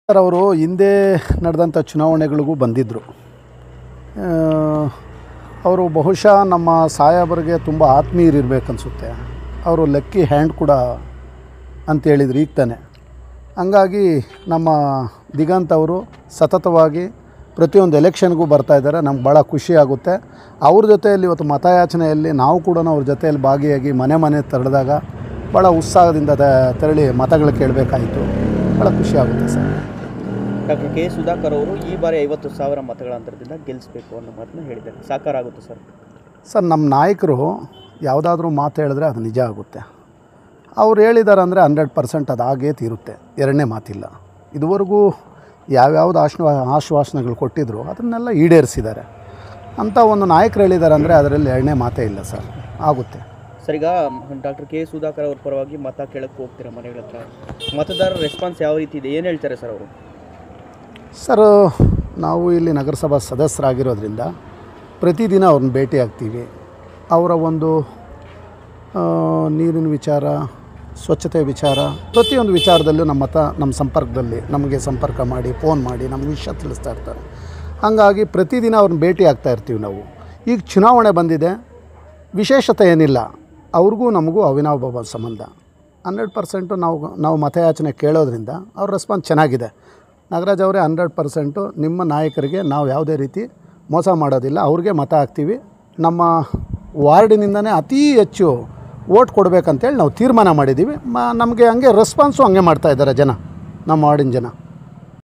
sir ಅವರು ಹಿಂದೆ ನಡೆದಂಥ ಚುನಾವಣೆಗಳಿಗೂ ಬಂದಿದ್ದರು ಅವರು ಬಹುಶಃ ನಮ್ಮ ಸಾಹೇಬರಿಗೆ ತುಂಬ ಆತ್ಮೀಯರಿರ್ಬೇಕನ್ಸುತ್ತೆ ಅವರು ಲಕ್ಕಿ ಹ್ಯಾಂಡ್ ಕೂಡ ಅಂತ ಹೇಳಿದ್ರು ಈಗ ತಾನೆ ಹಂಗಾಗಿ ನಮ್ಮ ದಿಗಂತ್ ಅವರು ಸತತವಾಗಿ ಪ್ರತಿಯೊಂದು ಎಲೆಕ್ಷನ್ಗೂ ಬರ್ತಾ ಇದ್ದಾರೆ ನಮ್ಗೆ ಭಾಳ ಖುಷಿ ಆಗುತ್ತೆ ಅವ್ರ ಜೊತೆಯಲ್ಲಿ ಇವತ್ತು ಮತಯಾಚನೆಯಲ್ಲಿ ನಾವು ಕೂಡ ಅವ್ರ ಜೊತೆಯಲ್ಲಿ ಭಾಗಿಯಾಗಿ ಮನೆ ಮನೆ ತೆರೆದಾಗ ಭಾಳ ಉತ್ಸಾಹದಿಂದ ತ- ತೆರಳಿ ಮತಗಳು ಕೇಳಬೇಕಾಯಿತು ಭಾಳ ಖುಷಿ ಆಗುತ್ತೆ ಸರ್ ಡಾಕ್ಟರ್ ಕೆ ಸುಧಾಕರ್ ಅವರು ಈ ಬಾರಿ ಐವತ್ತು ಸಾವಿರ ಮತಗಳ ಅಂತರದಿಂದ ಗೆಲ್ಲಿಸಬೇಕು ಅನ್ನೋ ಮಾತನ್ನ ಹೇಳಿದ್ದಾರೆ ಸಾಕಾರ ಆಗುತ್ತೆ ಸರ್ ಸರ್ ನಮ್ಮ ನಾಯಕರು ಯಾವುದಾದ್ರೂ ಮಾತು ಹೇಳಿದ್ರೆ ಅದು ನಿಜ ಆಗುತ್ತೆ ಅವ್ರು ಹೇಳಿದ್ದಾರೆ ಅಂದರೆ ಹಂಡ್ರೆಡ್ ಪರ್ಸೆಂಟ್ ಅದು ಆಗೇ ತೀರುತ್ತೆ ಎರಡನೇ ಮಾತಿಲ್ಲ ಇದುವರೆಗೂ ಯಾವ್ಯಾವ್ದು ಆಶ್ವ ಆಶ್ವಾಸನೆಗಳು ಕೊಟ್ಟಿದ್ರು ಅದನ್ನೆಲ್ಲ ಈಡೇರಿಸಿದ್ದಾರೆ ಅಂಥ ಒಂದು ನಾಯಕರು ಹೇಳಿದ್ದಾರೆ ಅಂದರೆ ಅದರಲ್ಲಿ ಎರಡನೇ ಮಾತೇ ಇಲ್ಲ ಸರ್ ಆಗುತ್ತೆ ಸರ್ ಈಗ ಡಾಕ್ಟರ್ ಕೆ ಸುಧಾಕರ್ ಅವ್ರ ಪರವಾಗಿ ಮತ ಕೇಳಕ್ಕೆ ಹೋಗ್ತೀರಾ ಮನೆಗಳ ಹತ್ರ ಮತದಾರರ ರೆಸ್ಪಾನ್ಸ್ ಯಾವ ರೀತಿ ಇದೆ ಏನು ಹೇಳ್ತಾರೆ ಸರ್ ಅವರು ಸರ್ ನಾವು ಇಲ್ಲಿ ನಗರಸಭಾ ಸದಸ್ಯರಾಗಿರೋದ್ರಿಂದ ಪ್ರತಿದಿನ ಅವ್ರನ್ನ ಭೇಟಿ ಆಗ್ತೀವಿ ಅವರ ಒಂದು ಆ, ನೀರಿನ ವಿಚಾರ ಸ್ವಚ್ಛತೆ ವಿಚಾರ ಪ್ರತಿಯೊಂದು ವಿಚಾರದಲ್ಲೂ ನಮ್ಮ ಮತ ನಮ್ಮ ಸಂಪರ್ಕದಲ್ಲಿ ನಮಗೆ ಸಂಪರ್ಕ ಮಾಡಿ ಫೋನ್ ಮಾಡಿ ನಮ್ಗೆ ವಿಷಯ ತಿಳಿಸ್ತಾ ಇರ್ತಾರೆ ಹಾಗಾಗಿ ಪ್ರತಿದಿನ ಅವ್ರನ್ನ ಭೇಟಿ ಆಗ್ತಾ ಇರ್ತೀವಿ ನಾವು ಈಗ ಚುನಾವಣೆ ಬಂದಿದೆ ವಿಶೇಷತೆ ಏನಿಲ್ಲ ಅವ್ರಿಗೂ ನಮಗೂ ಅವಿನಾಭಾವ ಸಂಬಂಧ ಹಂಡ್ರೆಡ್ ಪರ್ಸೆಂಟು ನಾವು ನಾವು ಮತಯಾಚನೆ ಕೇಳೋದ್ರಿಂದ ಅವ್ರ ರೆಸ್ಪಾನ್ಸ್ ಚೆನ್ನಾಗಿದೆ ನಾಗರಾಜ್ ಅವರೇ ಹಂಡ್ರೆಡ್ ಪರ್ಸೆಂಟು ನಿಮ್ಮ ನಾಯಕರಿಗೆ ನಾವು ಯಾವುದೇ ರೀತಿ ಮೋಸ ಮಾಡೋದಿಲ್ಲ ಅವ್ರಿಗೆ ಮತ ಹಾಕ್ತೀವಿ ನಮ್ಮ ವಾರ್ಡಿನಿಂದನೇ ಅತೀ ಹೆಚ್ಚು ಓಟ್ ಕೊಡಬೇಕಂತೇಳಿ ನಾವು ತೀರ್ಮಾನ ಮಾಡಿದ್ದೀವಿ ಮ ನಮಗೆ ಹಂಗೆ ರೆಸ್ಪಾನ್ಸು ಹಂಗೆ ಮಾಡ್ತಾ ಇದ್ದಾರೆ ಜನ ನಮ್ಮ ವಾರ್ಡಿನ ಜನ